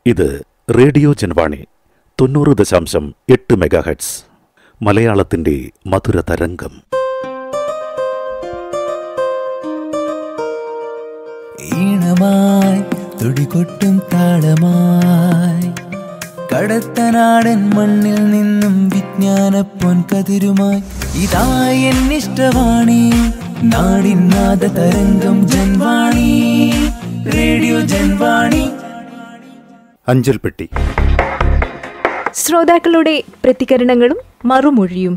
ഇത് റേഡിയോ ജൻവാണി തൊണ്ണൂറ് ദശാംശം എട്ട് മെഗാഹെഡ്സ് മലയാളത്തിന്റെ മധുര തരംഗം ഈണമായി തുടികൊട്ടും താളമായി കടത്തനാടൻ മണ്ണിൽ നിന്നും വിജ്ഞാന പൊൻകതിരുമായി ഇതായി എന്നിഷ്ടവാണി നാടിനാദ തരംഗം ജൻവാണി റേഡിയോ ജൻവാണി അഞ്ചൽ പെട്ടി ശ്രോതാക്കളുടെ പ്രതികരണങ്ങളും മറുമൊഴിയും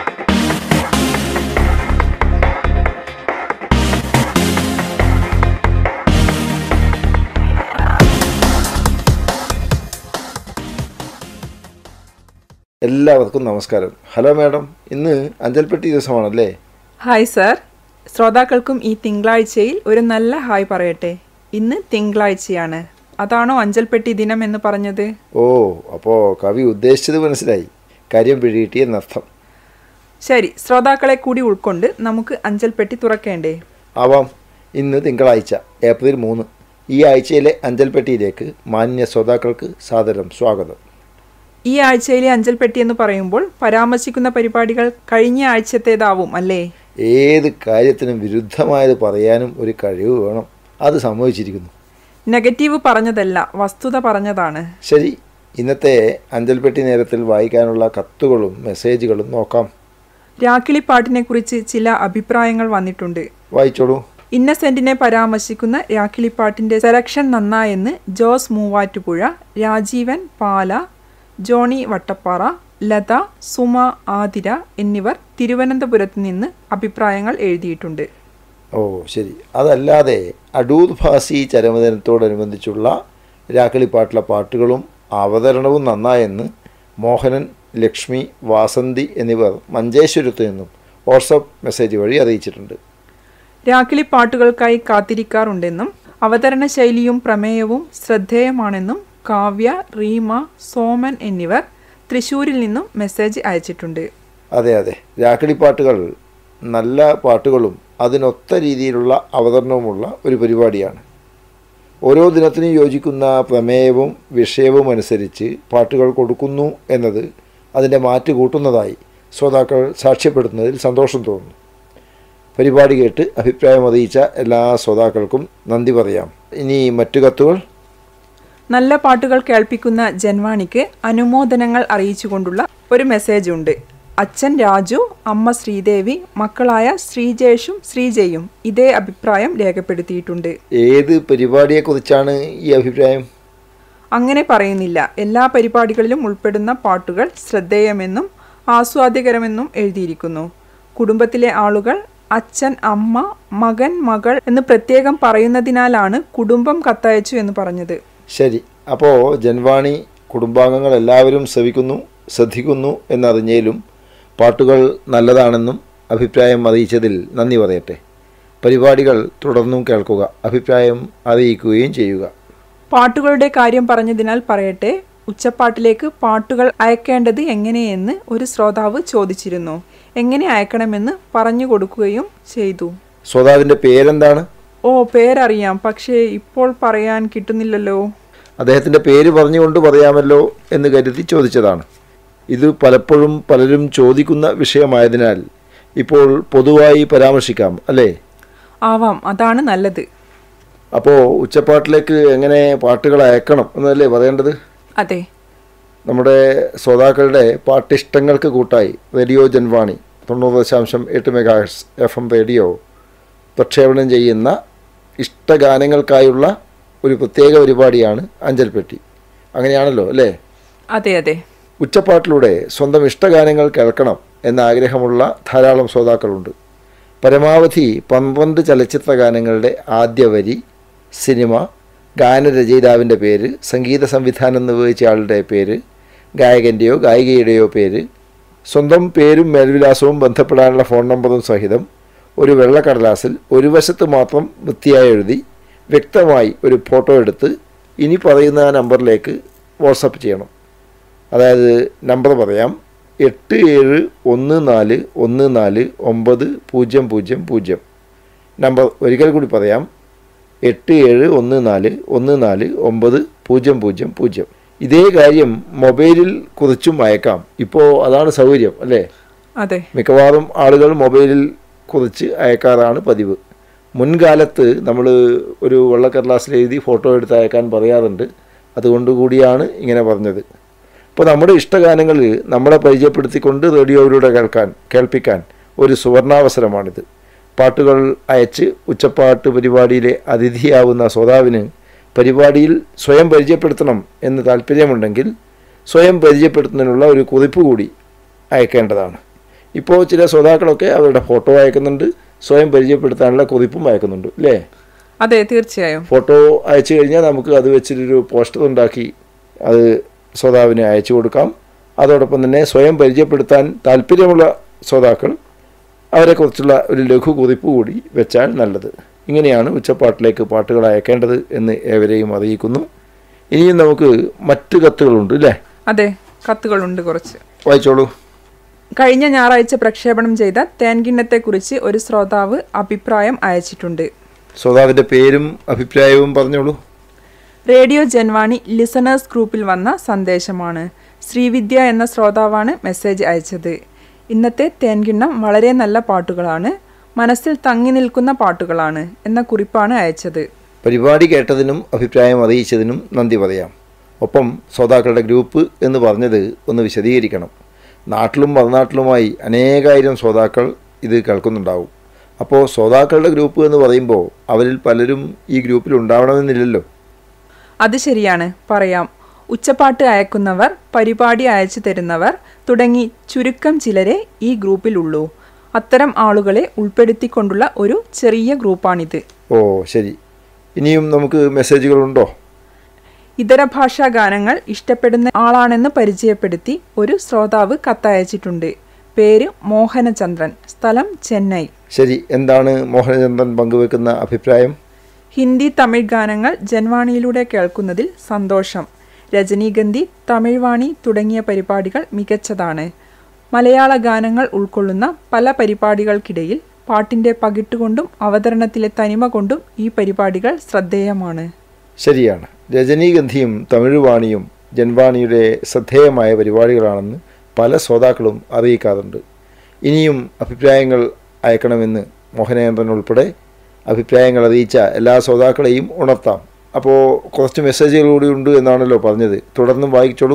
എല്ലാവർക്കും നമസ്കാരം ഹലോ മാഡം ഇന്ന് അഞ്ചൽപ്പെട്ടി ദിവസമാണല്ലേ ഹായ് സർ ശ്രോതാക്കൾക്കും ഈ തിങ്കളാഴ്ചയിൽ ഒരു നല്ല ഹായ് പറയട്ടെ ഇന്ന് തിങ്കളാഴ്ചയാണ് അതാണോ അഞ്ചൽപ്പെട്ടി ദിനം എന്ന് പറഞ്ഞത് ഓ അപ്പോൾ കവി ഉദ്ദേശിച്ചത് മനസ്സിലായി കാര്യം പിടികിട്ടി എന്നർത്ഥം ശരി ശ്രോതാക്കളെ കൂടി ഉൾക്കൊണ്ട് നമുക്ക് അഞ്ചൽപ്പെട്ടി തുറക്കേണ്ടേ ആവാം ഇന്ന് തിങ്കളാഴ്ച ഏപ്രിൽ മൂന്ന് ഈ ആഴ്ചയിലെ അഞ്ചൽപ്പെട്ടിയിലേക്ക് മാന്യ ശ്രോതാക്കൾക്ക് സാദരം സ്വാഗതം ഈ ആഴ്ചയിലെ അഞ്ചൽപ്പെട്ടി എന്ന് പറയുമ്പോൾ പരാമർശിക്കുന്ന പരിപാടികൾ കഴിഞ്ഞ ആഴ്ചത്തേതാവും അല്ലേ ഏത് കാര്യത്തിനും വിരുദ്ധമായത് പറയാനും ഒരു കഴിവ് വേണം അത് സംഭവിച്ചിരിക്കുന്നു നെഗറ്റീവ് പറഞ്ഞതല്ല വസ്തുത പറഞ്ഞതാണ് ശരി ഇന്നത്തെ അഞ്ചൽപ്പെട്ടി നേരത്തിൽ വായിക്കാനുള്ള കത്തുകളും മെസ്സേജുകളും നോക്കാം രാക്കിളിപ്പാട്ടിനെ കുറിച്ച് ചില അഭിപ്രായങ്ങൾ വന്നിട്ടുണ്ട് വായിച്ചോളൂ ഇന്നസെന്റിനെ പരാമർശിക്കുന്ന രാക്കിളിപ്പാട്ടിന്റെ സെലക്ഷൻ നന്നായെന്ന് ജോസ് മൂവാറ്റുപുഴ രാജീവൻ പാല ജോണി വട്ടപ്പാറ ലത സുമ ആതിര എന്നിവർ തിരുവനന്തപുരത്ത് നിന്ന് അഭിപ്രായങ്ങൾ എഴുതിയിട്ടുണ്ട് ഓ ശരി അതല്ലാതെ അടൂർ ഭാസി ചരമദിനത്തോടനുബന്ധിച്ചുള്ള രാക്കളിപ്പാട്ടിലെ പാട്ടുകളും അവതരണവും നന്നായെന്ന് മോഹനൻ ലക്ഷ്മി വാസന്തി എന്നിവർ മഞ്ചേശ്വരത്ത് നിന്നും വാട്സപ്പ് മെസ്സേജ് വഴി അറിയിച്ചിട്ടുണ്ട് രാക്കിളിപ്പാട്ടുകൾക്കായി കാത്തിരിക്കാറുണ്ടെന്നും അവതരണ ശൈലിയും പ്രമേയവും ശ്രദ്ധേയമാണെന്നും കാവ്യ റീമ സോമൻ എന്നിവർ തൃശൂരിൽ നിന്നും മെസ്സേജ് അയച്ചിട്ടുണ്ട് അതെ അതെ രാക്കളിപ്പാട്ടുകൾ നല്ല പാട്ടുകളും അതിനൊത്ത രീതിയിലുള്ള അവതരണവുമുള്ള ഒരു പരിപാടിയാണ് ഓരോ ദിനത്തിനും യോജിക്കുന്ന പ്രമേയവും വിഷയവും അനുസരിച്ച് പാട്ടുകൾ കൊടുക്കുന്നു എന്നത് അതിൻ്റെ മാറ്റ് കൂട്ടുന്നതായി ശ്രോതാക്കൾ സാക്ഷ്യപ്പെടുത്തുന്നതിൽ സന്തോഷം തോന്നുന്നു പരിപാടി കേട്ട് അഭിപ്രായം അറിയിച്ച എല്ലാ ശ്രോതാക്കൾക്കും നന്ദി പറയാം ഇനി മറ്റു കത്തുകൾ നല്ല പാട്ടുകൾ കേൾപ്പിക്കുന്ന ജൻവാണിക്ക് അനുമോദനങ്ങൾ അറിയിച്ചുകൊണ്ടുള്ള ഒരു മെസ്സേജ് ഉണ്ട് അച്ഛൻ രാജു അമ്മ ശ്രീദേവി മക്കളായ ശ്രീജേഷും ശ്രീജയും ഇതേ അഭിപ്രായം രേഖപ്പെടുത്തിയിട്ടുണ്ട് ഏത് പരിപാടിയെക്കുറിച്ചാണ് ഈ അഭിപ്രായം അങ്ങനെ പറയുന്നില്ല എല്ലാ പരിപാടികളിലും ഉൾപ്പെടുന്ന പാട്ടുകൾ ശ്രദ്ധേയമെന്നും ആസ്വാദ്യകരമെന്നും എഴുതിയിരിക്കുന്നു കുടുംബത്തിലെ ആളുകൾ അച്ഛൻ അമ്മ മകൻ മകൾ എന്ന് പ്രത്യേകം പറയുന്നതിനാലാണ് കുടുംബം കത്തയച്ചു എന്ന് പറഞ്ഞത് ശരി അപ്പോൾ ജൻവാണി കുടുംബാംഗങ്ങൾ എല്ലാവരും ശ്രവിക്കുന്നു ശ്രദ്ധിക്കുന്നു എന്നറിഞ്ഞേലും പാട്ടുകൾ നല്ലതാണെന്നും അഭിപ്രായം അറിയിച്ചതിൽ നന്ദി പറയട്ടെ പരിപാടികൾ തുടർന്നും കേൾക്കുക അഭിപ്രായം അറിയിക്കുകയും ചെയ്യുക പാട്ടുകളുടെ കാര്യം പറഞ്ഞതിനാൽ പറയട്ടെ ഉച്ചപ്പാട്ടിലേക്ക് പാട്ടുകൾ അയക്കേണ്ടത് എങ്ങനെയെന്ന് ഒരു ശ്രോതാവ് ചോദിച്ചിരുന്നു എങ്ങനെ അയക്കണമെന്ന് പറഞ്ഞു കൊടുക്കുകയും ചെയ്തു ശ്രോതാവിൻ്റെ പേരെന്താണ് ഓ പേരറിയാം പക്ഷേ ഇപ്പോൾ പറയാൻ കിട്ടുന്നില്ലല്ലോ അദ്ദേഹത്തിൻ്റെ പേര് പറഞ്ഞുകൊണ്ട് പറയാമല്ലോ എന്ന് കരുതി ചോദിച്ചതാണ് ഇത് പലപ്പോഴും പലരും ചോദിക്കുന്ന വിഷയമായതിനാൽ ഇപ്പോൾ പൊതുവായി പരാമർശിക്കാം അല്ലേ ആവാം അതാണ് നല്ലത് അപ്പോൾ ഉച്ചപ്പാട്ടിലേക്ക് എങ്ങനെ പാട്ടുകൾ അയക്കണം എന്നല്ലേ പറയേണ്ടത് അതെ നമ്മുടെ ശ്രോതാക്കളുടെ പാട്ടിഷ്ടങ്ങൾക്ക് കൂട്ടായി റേഡിയോ ജൻവാണി തൊണ്ണൂറ് ദശാംശം എട്ട് മെഗാഹെർട്സ് എഫ് എം റേഡിയോ പ്രക്ഷേപണം ചെയ്യുന്ന ഇഷ്ടഗാനങ്ങൾക്കായുള്ള ഒരു പ്രത്യേക പരിപാടിയാണ് അഞ്ചൽപ്പെട്ടി അങ്ങനെയാണല്ലോ അല്ലേ അതെ അതെ ഉച്ചപ്പാട്ടിലൂടെ സ്വന്തം ഇഷ്ടഗാനങ്ങൾ കേൾക്കണം എന്ന ആഗ്രഹമുള്ള ധാരാളം ശ്രോതാക്കളുണ്ട് പരമാവധി പന്ത്രണ്ട് ചലച്ചിത്ര ഗാനങ്ങളുടെ ആദ്യ വരി സിനിമ ഗാനരചയിതാവിൻ്റെ പേര് സംഗീത സംവിധാനം നിർവഹിച്ച ആളുടെ പേര് ഗായകൻ്റെയോ ഗായികയുടെയോ പേര് സ്വന്തം പേരും മേൽവിലാസവും ബന്ധപ്പെടാനുള്ള ഫോൺ നമ്പറും സഹിതം ഒരു വെള്ളക്കടലാസിൽ ഒരു വശത്ത് മാത്രം വൃത്തിയായി എഴുതി വ്യക്തമായി ഒരു ഫോട്ടോ എടുത്ത് ഇനി പറയുന്ന ആ നമ്പറിലേക്ക് വാട്സപ്പ് ചെയ്യണം അതായത് നമ്പർ പറയാം എട്ട് ഏഴ് ഒന്ന് നാല് ഒന്ന് നാല് ഒമ്പത് പൂജ്യം പൂജ്യം പൂജ്യം നമ്പർ ഒരിക്കൽ കൂടി പറയാം എട്ട് ഏഴ് ഒന്ന് നാല് ഒന്ന് നാല് ഒമ്പത് പൂജ്യം പൂജ്യം പൂജ്യം ഇതേ കാര്യം മൊബൈലിൽ കുറിച്ചും അയക്കാം ഇപ്പോൾ അതാണ് സൗകര്യം അല്ലേ അതെ മിക്കവാറും ആളുകൾ മൊബൈലിൽ കുറിച്ച് അയക്കാറാണ് പതിവ് മുൻകാലത്ത് നമ്മൾ ഒരു വെള്ളക്കടലാസിൽ എഴുതി ഫോട്ടോ എടുത്ത് അയക്കാൻ പറയാറുണ്ട് അതുകൊണ്ട് കൂടിയാണ് ഇങ്ങനെ പറഞ്ഞത് അപ്പോൾ നമ്മുടെ ഇഷ്ടഗാനങ്ങൾ നമ്മളെ പരിചയപ്പെടുത്തിക്കൊണ്ട് റേഡിയോയിലൂടെ കേൾക്കാൻ കേൾപ്പിക്കാൻ ഒരു സുവർണാവസരമാണിത് പാട്ടുകൾ അയച്ച് ഉച്ചപ്പാട്ട് പരിപാടിയിലെ അതിഥിയാവുന്ന ശ്രോതാവിന് പരിപാടിയിൽ സ്വയം പരിചയപ്പെടുത്തണം എന്ന് താല്പര്യമുണ്ടെങ്കിൽ സ്വയം പരിചയപ്പെടുത്തുന്നതിനുള്ള ഒരു കുറിപ്പ് കൂടി അയക്കേണ്ടതാണ് ഇപ്പോൾ ചില ശ്രോതാക്കളൊക്കെ അവരുടെ ഫോട്ടോ അയക്കുന്നുണ്ട് സ്വയം പരിചയപ്പെടുത്താനുള്ള കുറിപ്പും അയക്കുന്നുണ്ട് അല്ലേ അതെ തീർച്ചയായും ഫോട്ടോ അയച്ചു കഴിഞ്ഞാൽ നമുക്ക് അത് വെച്ചിട്ടൊരു പോസ്റ്റർ ഉണ്ടാക്കി അത് ശ്രോതാവിന് അയച്ചു കൊടുക്കാം അതോടൊപ്പം തന്നെ സ്വയം പരിചയപ്പെടുത്താൻ താല്പര്യമുള്ള ശ്രോതാക്കൾ അവരെക്കുറിച്ചുള്ള ഒരു ലഘു കുറിപ്പ് കൂടി വെച്ചാൽ നല്ലത് ഇങ്ങനെയാണ് ഉച്ചപ്പാട്ടിലേക്ക് പാട്ടുകൾ അയക്കേണ്ടത് എന്ന് ഏവരെയും അറിയിക്കുന്നു ഇനിയും നമുക്ക് മറ്റ് കത്തുകളുണ്ട് അല്ലേ അതെ കത്തുകളുണ്ട് കുറച്ച് വായിച്ചോളൂ കഴിഞ്ഞ ഞായറാഴ്ച പ്രക്ഷേപണം ചെയ്ത തേൻകിണ്ണത്തെക്കുറിച്ച് ഒരു ശ്രോതാവ് അഭിപ്രായം അയച്ചിട്ടുണ്ട് ശ്രോതാവിൻ്റെ പേരും അഭിപ്രായവും പറഞ്ഞോളൂ റേഡിയോ ജൻവാണി ലിസണേഴ്സ് ഗ്രൂപ്പിൽ വന്ന സന്ദേശമാണ് ശ്രീവിദ്യ എന്ന ശ്രോതാവാണ് മെസ്സേജ് അയച്ചത് ഇന്നത്തെ തേൻകിണ്ണം വളരെ നല്ല പാട്ടുകളാണ് മനസ്സിൽ തങ്ങി നിൽക്കുന്ന പാട്ടുകളാണ് എന്ന കുറിപ്പാണ് അയച്ചത് പരിപാടി കേട്ടതിനും അഭിപ്രായം അറിയിച്ചതിനും നന്ദി പറയാം ഒപ്പം ശ്രോതാക്കളുടെ ഗ്രൂപ്പ് എന്ന് പറഞ്ഞത് ഒന്ന് വിശദീകരിക്കണം നാട്ടിലും മറുനാട്ടിലുമായി അനേകായിരം ശ്രോതാക്കൾ ഇത് കേൾക്കുന്നുണ്ടാവും അപ്പോൾ ശ്രോതാക്കളുടെ ഗ്രൂപ്പ് എന്ന് പറയുമ്പോൾ അവരിൽ പലരും ഈ ഗ്രൂപ്പിൽ ഉണ്ടാവണമെന്നില്ലല്ലോ അത് ശരിയാണ് പറയാം ഉച്ചപ്പാട്ട് അയക്കുന്നവർ പരിപാടി അയച്ചു തരുന്നവർ തുടങ്ങി ചുരുക്കം ചിലരെ ഈ ഗ്രൂപ്പിലുള്ളൂ അത്തരം ആളുകളെ ഉൾപ്പെടുത്തിക്കൊണ്ടുള്ള ഒരു ചെറിയ ഗ്രൂപ്പാണിത് ഓ ശരി ഇനിയും നമുക്ക് മെസ്സേജുകളുണ്ടോ ഇതര ഭാഷാ ഗാനങ്ങൾ ഇഷ്ടപ്പെടുന്ന ആളാണെന്ന് പരിചയപ്പെടുത്തി ഒരു ശ്രോതാവ് കത്തയച്ചിട്ടുണ്ട് പേര് മോഹനചന്ദ്രൻ സ്ഥലം ചെന്നൈ ശരി എന്താണ് മോഹനചന്ദ്രൻ പങ്കുവെക്കുന്ന അഭിപ്രായം ഹിന്ദി തമിഴ് ഗാനങ്ങൾ ജൻവാണിയിലൂടെ കേൾക്കുന്നതിൽ സന്തോഷം രജനീഗന്ധി തമിഴ് വാണി തുടങ്ങിയ പരിപാടികൾ മികച്ചതാണ് മലയാള ഗാനങ്ങൾ ഉൾക്കൊള്ളുന്ന പല പരിപാടികൾക്കിടയിൽ പാട്ടിൻ്റെ പകിട്ടുകൊണ്ടും അവതരണത്തിലെ തനിമ കൊണ്ടും ഈ പരിപാടികൾ ശ്രദ്ധേയമാണ് ശരിയാണ് രജനീഗന്ധിയും തമിഴ് വാണിയും ജൻവാണിയുടെ ശ്രദ്ധേയമായ പരിപാടികളാണെന്ന് പല ശ്രോതാക്കളും അറിയിക്കാറുണ്ട് ഇനിയും അഭിപ്രായങ്ങൾ അയക്കണമെന്ന് മോഹനേന്ദ്രൻ ഉൾപ്പെടെ അഭിപ്രായങ്ങൾ അറിയിച്ച എല്ലാ ശ്രോതാക്കളെയും ഉണർത്താം അപ്പോൾ കുറച്ച് മെസ്സേജുകൾ കൂടി ഉണ്ട് എന്നാണല്ലോ പറഞ്ഞത് തുടർന്നും വായിച്ചോളൂ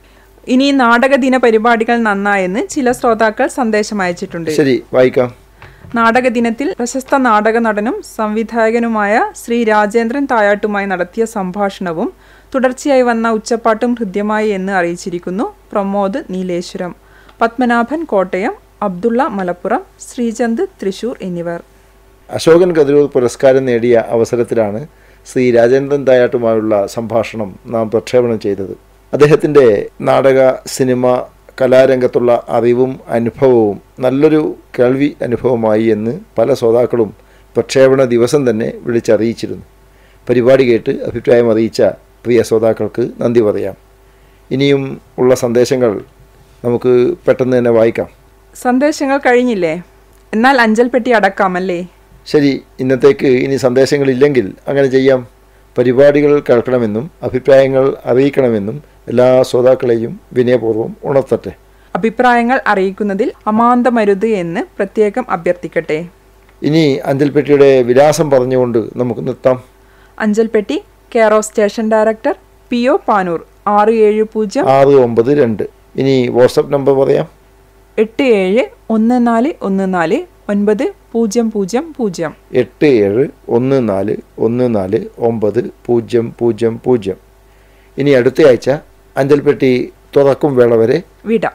ഇനി നാടകദിന പരിപാടികൾ നന്നായെന്ന് ചില ശ്രോതാക്കൾ സന്ദേശം അയച്ചിട്ടുണ്ട് ശരി വായിക്കാം നാടക ദിനത്തിൽ പ്രശസ്ത നാടക നടനും സംവിധായകനുമായ ശ്രീ രാജേന്ദ്രൻ തായാട്ടുമായി നടത്തിയ സംഭാഷണവും തുടർച്ചയായി വന്ന ഉച്ചപ്പാട്ടും ഹൃദ്യമായി എന്ന് അറിയിച്ചിരിക്കുന്നു പ്രമോദ് നീലേശ്വരം പത്മനാഭൻ കോട്ടയം അബ്ദുള്ള മലപ്പുറം ശ്രീചന്ദ് തൃശൂർ എന്നിവർ അശോകൻ കതിരൂർ പുരസ്കാരം നേടിയ അവസരത്തിലാണ് ശ്രീ രാജേന്ദ്രൻ തായാട്ടുമായുള്ള സംഭാഷണം നാം പ്രക്ഷേപണം ചെയ്തത് അദ്ദേഹത്തിൻ്റെ നാടക സിനിമ കലാരംഗത്തുള്ള അറിവും അനുഭവവും നല്ലൊരു കേൾവി അനുഭവമായി എന്ന് പല ശ്രോതാക്കളും പ്രക്ഷേപണ ദിവസം തന്നെ വിളിച്ചറിയിച്ചിരുന്നു പരിപാടി കേട്ട് അഭിപ്രായം അറിയിച്ച പ്രിയ ശ്രോതാക്കൾക്ക് നന്ദി പറയാം ഇനിയും ഉള്ള സന്ദേശങ്ങൾ നമുക്ക് പെട്ടെന്ന് തന്നെ വായിക്കാം സന്ദേശങ്ങൾ കഴിഞ്ഞില്ലേ എന്നാൽ അഞ്ചൽ പെട്ടി അടക്കാമല്ലേ ശരി ഇന്നത്തേക്ക് ഇനി സന്ദേശങ്ങളില്ലെങ്കിൽ അങ്ങനെ ചെയ്യാം പരിപാടികൾ കേൾക്കണമെന്നും അഭിപ്രായങ്ങൾ അറിയിക്കണമെന്നും എല്ലാ ശ്രോതാക്കളെയും വിനയപൂർവ്വം ഉണർത്തട്ടെ അഭിപ്രായങ്ങൾ അറിയിക്കുന്നതിൽ അമാന്തമരുത് എന്ന് പ്രത്യേകം അഭ്യർത്ഥിക്കട്ടെ ഇനി അഞ്ചൽപ്പെട്ടിയുടെ വിലാസം പറഞ്ഞുകൊണ്ട് നമുക്ക് നിർത്താം അഞ്ചൽ പെട്ടി care of station director P O Panoor ആറ് ഏഴ് പൂജ്യം ആറ് ഒമ്പത് രണ്ട് ഇനി വാട്സപ്പ് നമ്പർ പറയാം എട്ട് ഏഴ് ഒന്ന് നാല് ഒന്ന് നാല് ഒൻപത് പൂജ്യം പൂജ്യം പൂജ്യം എട്ട് ഏഴ് ഒന്ന് നാല് ഒന്ന് നാല് ഒമ്പത് പൂജ്യം പൂജ്യം പൂജ്യം ഇനി അടുത്ത ആഴ്ച അഞ്ചൽപ്പെട്ടി തുറക്കും വേള വരെ വിട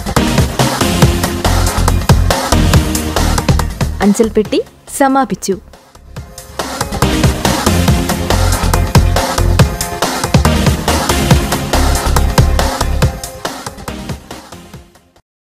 അഞ്ചൽ പെട്ടി സമാപിച്ചു